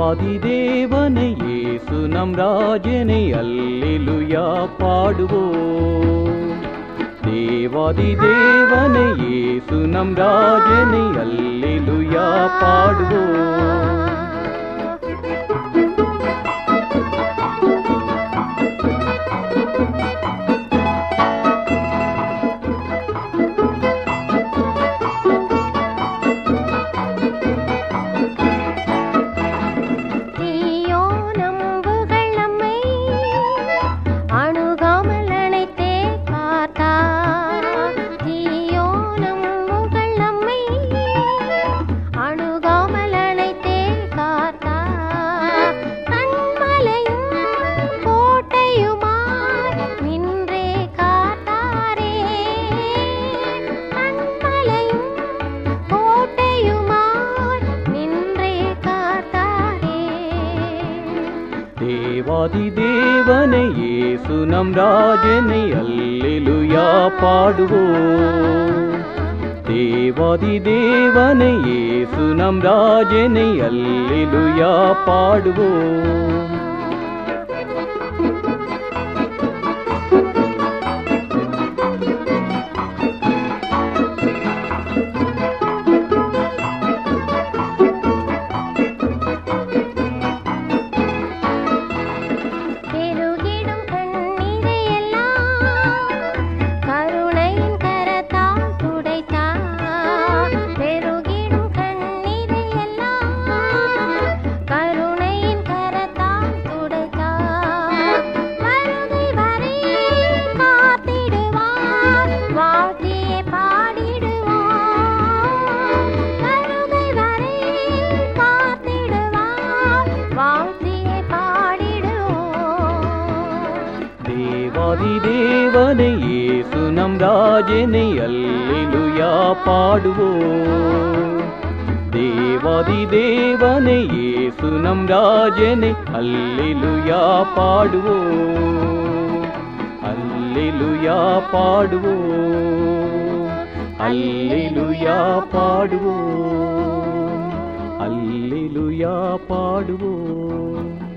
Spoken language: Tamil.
தேவாதி தேவனை இயேசு நம் ராஜனை அல்லேலுயா பாடுவோம் தேவாதி தேவனை இயேசு நம் ராஜனை அல்லேலுயா பாடுவோம் தீயோ நம்புகள் நம்மை அணுகாமல் அணைத்தே காத்தா தீயோ நம்புகள் நம்மை அணுகாமல் அணைத்தே காத்தா கண்மலையும் கோட்டையுமாய் நின்றே காத்தாரே கண்மலையும் கோட்டையுமாய் நின்றே காத்தாரே தேவாதி தேவனை இயேசு நம் ராஜனை அல்லேலுயா பாடுவோம் தேவாதி தேவனை இயேசு நம் ராஜனை அல்லேலுயா பாடுவோம் பெருகிடும் கண்ணீரை எல்லாம் கருணையின் கரத்தால் துடைத்தார் பெருகிடும் கண்ணீரை எல்லாம் கருணையின் கரத்தால் துடைத்தார் வருகை வரை காத்திடுவார் வாழ்த்தியே பாடிடுவார் வருகை வரை காத்திடுவார் வாழ்த்தியே பாடிடுவோம் தேவாதி தேவனை இயேசு நம் ராஜனை அல்லேலுயா பாடுவோம் தேவாதி தேவனை இயேசு நம் ராஜனை அல்லேலுயா பாடுவோம் அல்லேலுயா பாடுவோம் அல்லேலுயா பாடுவோம் அல்லேலுயா பாடுவோம்